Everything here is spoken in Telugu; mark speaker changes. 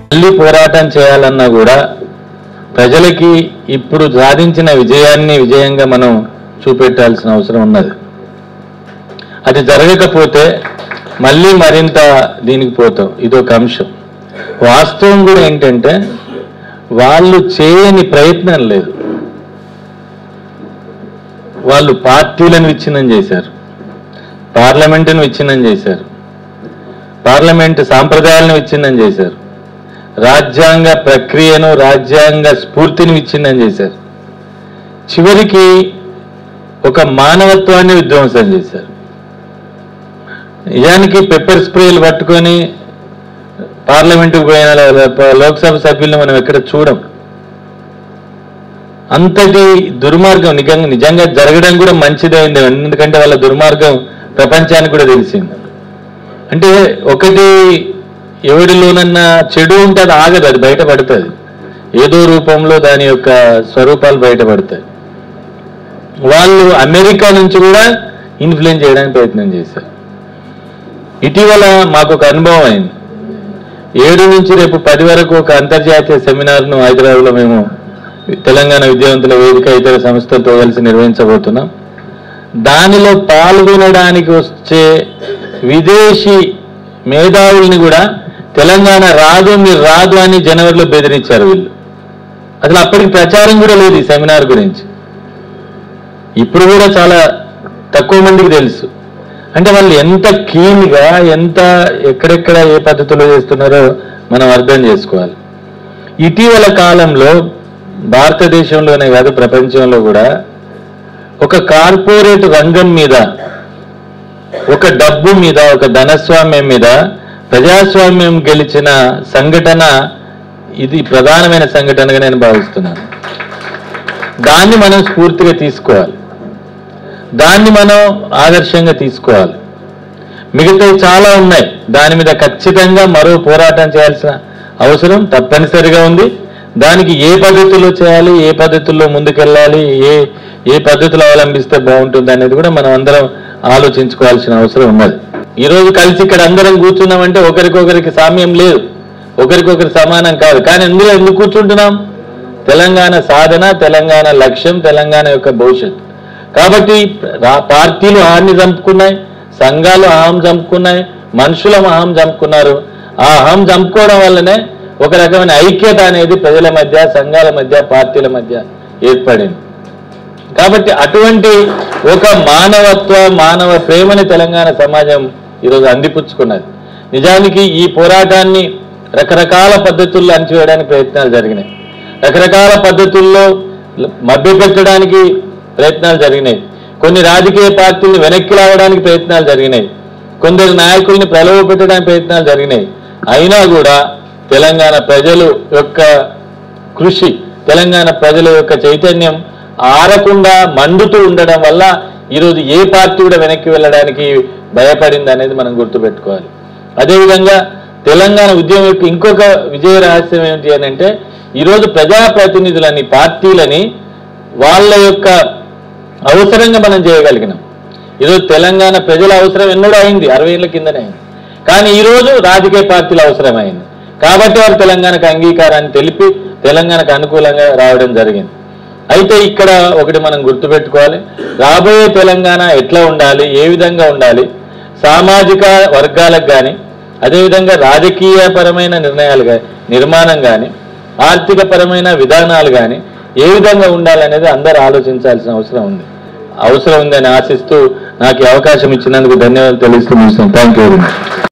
Speaker 1: మళ్ళీ పోరాటం చేయాలన్నా కూడా ప్రజలకి ఇప్పుడు సాధించిన విజయాన్ని విజయంగా మనం చూపెట్టాల్సిన అవసరం ఉన్నది అది జరగకపోతే మళ్ళీ మరింత దీనికి పోతాం ఇదొక అంశం వాస్తవం కూడా ఏంటంటే వాళ్ళు చేయని ప్రయత్నం లేదు వాళ్ళు పార్టీలను విచ్ఛిన్నం చేశారు పార్లమెంటును విచ్ఛిన్నం చేశారు పార్లమెంటు సాంప్రదాయాలను విచ్ఛిన్నం చేశారు రాజ్యాంగ ప్రక్రియను రాజ్యాంగ స్ఫూర్తిని విచ్ఛిన్నం చేశారు చివరికి ఒక మానవత్వాన్ని విధ్వంసం చేశారు నిజానికి పెప్పర్ స్ప్రేలు పట్టుకొని పార్లమెంటుకు పోయిన లో- లోక్సభ సభ్యులను మనం ఎక్కడ చూడం అంతటి దుర్మార్గం నిజంగా నిజంగా జరగడం కూడా మంచిదైంది ఎందుకంటే వాళ్ళ దుర్మార్గం ప్రపంచానికి కూడా తెలిసింది అంటే ఒకటి ఎవడిలోనన్నా చెడు ఉంటే అది ఆగదు అది బయటపడుతుంది ఏదో రూపంలో దాని యొక్క స్వరూపాలు బయటపడతాయి వాళ్ళు అమెరికా నుంచి కూడా ఇన్ఫ్లుయెన్స్ చేయడానికి ప్రయత్నం చేశారు ఇటీవల మాకు ఒక అనుభవం అయింది ఏడు నుంచి రేపు పది వరకు ఒక అంతర్జాతీయ సెమినార్ను హైదరాబాద్లో మేము తెలంగాణ విద్యావంతుల వేదిక ఇతర సంస్థలతో కలిసి నిర్వహించబోతున్నాం దానిలో పాల్గొనడానికి వచ్చే విదేశీ మేధావుల్ని కూడా తెలంగాణ రాదు మీరు రాదు అని జనవరిలో బెదిరించారు వీళ్ళు అసలు అప్పటికి ప్రచారం కూడా లేదు ఈ సెమినార్ గురించి ఇప్పుడు కూడా చాలా తక్కువ మందికి తెలుసు అంటే వాళ్ళు ఎంత కీన్గా ఎంత ఎక్కడెక్కడ ఏ పద్ధతిలో చేస్తున్నారో మనం అర్థం చేసుకోవాలి ఇటీవల కాలంలో భారతదేశంలోనే కాదు ప్రపంచంలో కూడా ఒక కార్పొరేట్ రంగం మీద ఒక డబ్బు మీద ఒక ధనస్వామ్యం మీద ప్రజాస్వామ్యం గెలిచిన సంఘటన ఇది ప్రధానమైన సంఘటనగా నేను భావిస్తున్నాను దాన్ని మనం స్ఫూర్తిగా తీసుకోవాలి దాన్ని మనం ఆదర్శంగా తీసుకోవాలి మిగతావి చాలా ఉన్నాయి దాని మీద ఖచ్చితంగా మరో పోరాటం చేయాల్సిన అవసరం తప్పనిసరిగా ఉంది దానికి ఏ పద్ధతిలో చేయాలి ఏ పద్ధతుల్లో ముందుకెళ్ళాలి ఏ ఏ పద్ధతులు అవలంబిస్తే బాగుంటుంది అనేది కూడా మనం అందరం ఆలోచించుకోవాల్సిన అవసరం ఉన్నది ఈ రోజు కలిసి ఇక్కడ అందరం కూర్చున్నామంటే ఒకరికొకరికి సామ్యం లేదు ఒకరికొకరి సమానం కాదు కానీ అందులో ఎందుకు కూర్చుంటున్నాం తెలంగాణ సాధన తెలంగాణ లక్ష్యం తెలంగాణ యొక్క భవిష్యత్తు కాబట్టి రా- పార్టీలు అహాన్ని చంపుకున్నాయి సంఘాలు అహం చంపుకున్నాయి మనుషుల అహం చంపుకున్నారు ఆ అహం చంపుకోవడం వల్లనే ఒక రకమైన ఐక్యత అనేది ప్రజల మధ్య సంఘాల మధ్య పార్టీల మధ్య ఏర్పడింది కాబట్టి అటువంటి ఒక మానవత్వ మానవ ప్రేమని తెలంగాణ సమాజం ఈరోజు అందిపుచ్చుకున్నది నిజానికి ఈ పోరాటాన్ని రకరకాల పద్ధతుల్లో అణచివేయడానికి ప్రయత్నాలు జరిగినాయి రకరకాల పద్ధతుల్లో మభ్యపెట్టడానికి ప్రయత్నాలు జరిగినాయి కొన్ని రాజకీయ పార్టీలను వెనక్కి లాగడానికి ప్రయత్నాలు జరిగినాయి కొందరు నాయకుల్ని ప్రలోభ పెట్టడానికి ప్రయత్నాలు జరిగినాయి అయినా కూడా తెలంగాణ ప్రజలు యొక్క కృషి తెలంగాణ ప్రజల యొక్క చైతన్యం ఆరకుండా మండుతూ ఉండడం వల్ల ఈరోజు ఏ పార్టీ కూడా వెనక్కి వెళ్ళడానికి భయపడింది అనేది మనం గుర్తుపెట్టుకోవాలి అదేవిధంగా తెలంగాణ ఉద్యమం యొక్క ఇంకొక విజయ రహస్యం ఏమిటి అని అంటే ఈరోజు ప్రజాప్రతినిధులని పార్టీలని వాళ్ళ యొక్క అవసరంగా మనం చేయగలిగినాం ఈరోజు తెలంగాణ ప్రజల అవసరం ఎన్నడూ అయింది అరవై ఏళ్ళ కిందనే అయింది కానీ ఈరోజు రాజకీయ పార్టీల అవసరమైంది కాబట్టి వారు తెలంగాణకు అంగీకారాన్ని తెలిపి తెలంగాణకు అనుకూలంగా రావడం జరిగింది అయితే ఇక్కడ ఒకటి మనం గుర్తుపెట్టుకోవాలి రాబోయే తెలంగాణ ఎట్లా ఉండాలి ఏ విధంగా ఉండాలి సామాజిక వర్గాలకు కానీ అదేవిధంగా రాజకీయపరమైన నిర్ణయాలు కానీ నిర్మాణం కానీ ఆర్థిక పరమైన విధానాలు కానీ ఏ విధంగా ఉండాలనేది అందరూ ఆలోచించాల్సిన అవసరం ఉంది అవసరం ఉందని ఆశిస్తూ నాకు ఈ అవకాశం ఇచ్చినందుకు ధన్యవాదాలు తెలుస్తూ ముగిస్తాను థ్యాంక్ యూ వెరీ మచ్